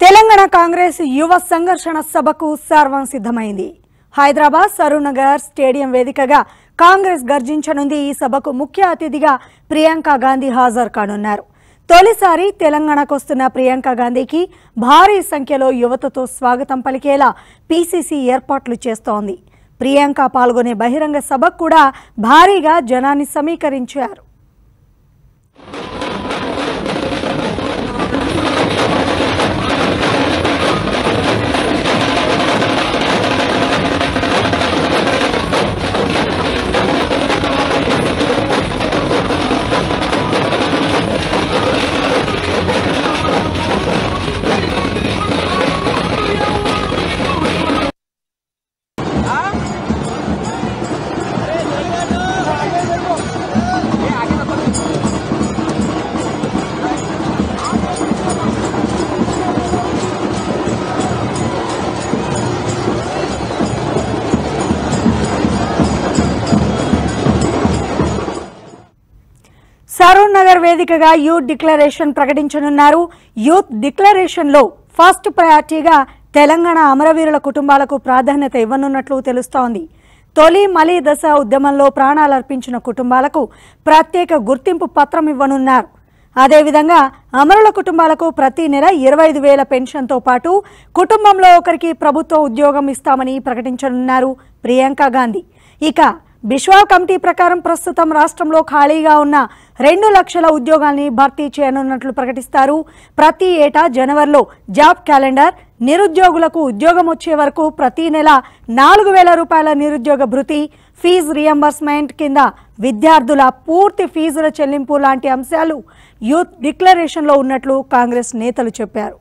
తెలంగాణ కాంగ్రెస్ యువ సంఘర్షణ సభకు సర్వం సిద్ధమైంది హైదరాబాద్ సరూనగర్ స్టేడియం వేదికగా కాంగ్రెస్ గర్జించనుంది ఈ సభకు ముఖ్య అతిథిగా ప్రియాంక గాంధీ హాజరు కానున్నారు తొలిసారి తెలంగాణకు వస్తున్న ప్రియాంక గాంధీకి భారీ సంఖ్యలో యువతతో స్వాగతం పలికేలా పీసీసీ ఏర్పాట్లు చేస్తోంది ప్రియాంక పాల్గొనే బహిరంగ సభకు కూడా భారీగా జనాన్ని సమీకరించారు సరూర్ నగర్ వేదికగా యూత్ డిక్లరేషన్ ప్రకటించనున్నారు యూత్ డిక్లరేషన్లో ఫస్ట్ ప్రయారిటీగా తెలంగాణ అమరవీరుల కుటుంబాలకు ప్రాధాన్యత ఇవ్వనున్నట్లు తెలుస్తోంది తొలి మలి దశ ఉద్యమంలో ప్రాణాలర్పించిన కుటుంబాలకు ప్రత్యేక గుర్తింపు పత్రం ఇవ్వనున్నారు అదేవిధంగా అమరుల కుటుంబాలకు ప్రతి నెల ఇరవై ఐదు వేల పెన్షన్తో పాటు కుటుంబంలో ఒకరికి ప్రభుత్వ ఉద్యోగం ఇస్తామని ప్రకటించనున్నారు ప్రియాంక గాంధీ ఇక బిశ్వాల్ కమిటీ ప్రకారం ప్రస్తుతం రాష్ట్రంలో ఖాళీగా ఉన్న రెండు లక్షల ఉద్యోగాల్ని భర్తీ చేయనున్నట్లు ప్రకటిస్తారు ప్రతి ఏటా జనవరిలో జాబ్ క్యాలెండర్ నిరుద్యోగులకు ఉద్యోగం వచ్చే వరకు ప్రతి నెల నాలుగు వేల రూపాయల నిరుద్యోగ భృతి ఫీజు రియంబర్స్మెంట్ కింద విద్యార్థుల పూర్తి ఫీజుల చెల్లింపు లాంటి అంశాలు యూత్ డిక్లరేషన్లో ఉన్నట్లు కాంగ్రెస్ నేతలు చెప్పారు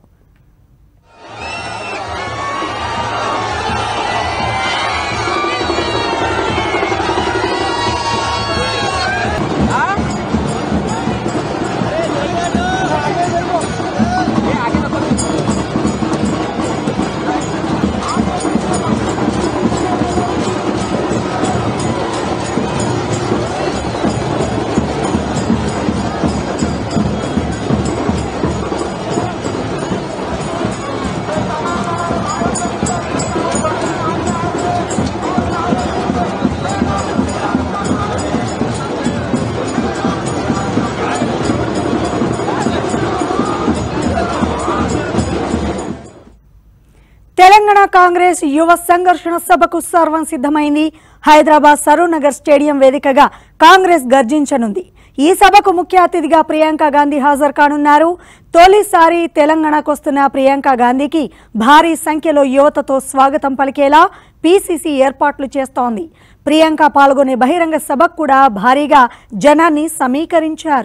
తెలంగాణ కాంగ్రెస్ యువ సంఘర్షణ సభకు సర్వం సిద్ధమైంది హైదరాబాద్ సరూనగర్ స్టేడియం వేదికగా కాంగ్రెస్ గర్జించనుంది ఈ సభకు ముఖ్య అతిథిగా ప్రియాంక గాంధీ హాజరు కానున్నారు తొలిసారి తెలంగాణకు వస్తున్న ప్రియాంక గాంధీకి భారీ సంఖ్యలో యువతతో స్వాగతం పలికేలా పీసీసీ ఏర్పాట్లు చేస్తోంది ప్రియాంక పాల్గొనే బహిరంగ సభకు కూడా భారీగా జనాన్ని సమీకరించారు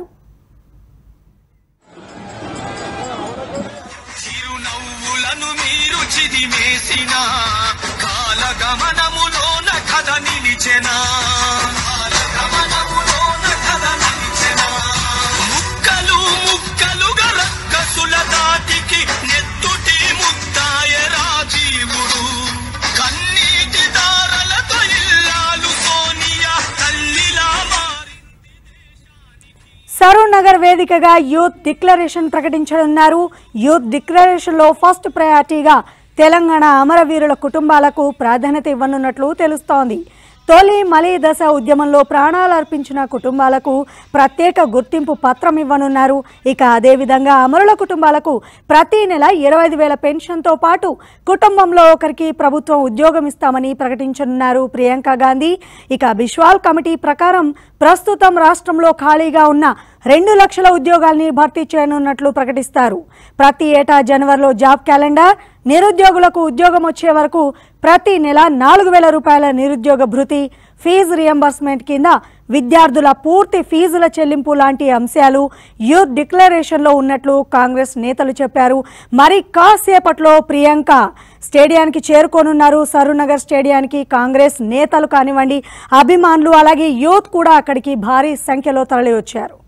చిరునవ్వులను మీరు చిదిమేసిన కాలగమనములోన కథ నిలిచెనా కాలగమనములోన కథ నిలిచెనా ముక్కలు ముక్కలుగా రక్కసుల దాటికి నెత్తుటి ముత్తాయ రాజీవుడు కన్నీటి దారలతో ఇల్లాలు సోనియా తల్లిలా మారి సరూర్ నగర్ వేదికగా యూత్ డిక్లరేషన్ ప్రకటించనున్నారు యూత్ డిక్లరేషన్లో ఫస్ట్ ప్రయారిటీగా తెలంగాణ అమరవీరుల కుటుంబాలకు ప్రాధాన్యత ఇవ్వనున్నట్లు తెలుస్తోంది తొలి మలి దశ ఉద్యమంలో ప్రాణాలు అర్పించిన కుటుంబాలకు ప్రత్యేక గుర్తింపు పత్రం ఇవ్వనున్నారు ఇక అదేవిధంగా అమరుల కుటుంబాలకు ప్రతి నెల ఇరవై ఐదు వేల పెన్షన్తో పాటు కుటుంబంలో ఒకరికి ప్రభుత్వం ఉద్యోగం ఇస్తామని ప్రకటించనున్నారు ప్రియాంక గాంధీ ఇక బిశ్వాల్ కమిటీ ప్రకారం ప్రస్తుతం రాష్ట్రంలో ఖాళీగా ఉన్న రెండు లక్షల ఉద్యోగాల్ని భర్తీ చేయనున్నట్లు ప్రకటిస్తారు ప్రతి ఏటా జనవరిలో జాబ్ క్యాలెండర్ నిరుద్యోగులకు ఉద్యోగం వచ్చే వరకు ప్రతి నెల నాలుగు వేల రూపాయల నిరుద్యోగ భృతి ఫీజు రియంబర్స్మెంట్ కింద విద్యార్థుల పూర్తి ఫీజుల చెల్లింపు లాంటి అంశాలు యూత్ డిక్లరేషన్లో ఉన్నట్లు కాంగ్రెస్ నేతలు చెప్పారు మరి కాసేపట్లో ప్రియాంక స్టేడియానికి చేరుకోనున్నారు సరూనగర్ స్టేడియానికి కాంగ్రెస్ నేతలు కానివ్వండి అభిమానులు అలాగే యూత్ కూడా అక్కడికి భారీ సంఖ్యలో తరలి వచ్చారు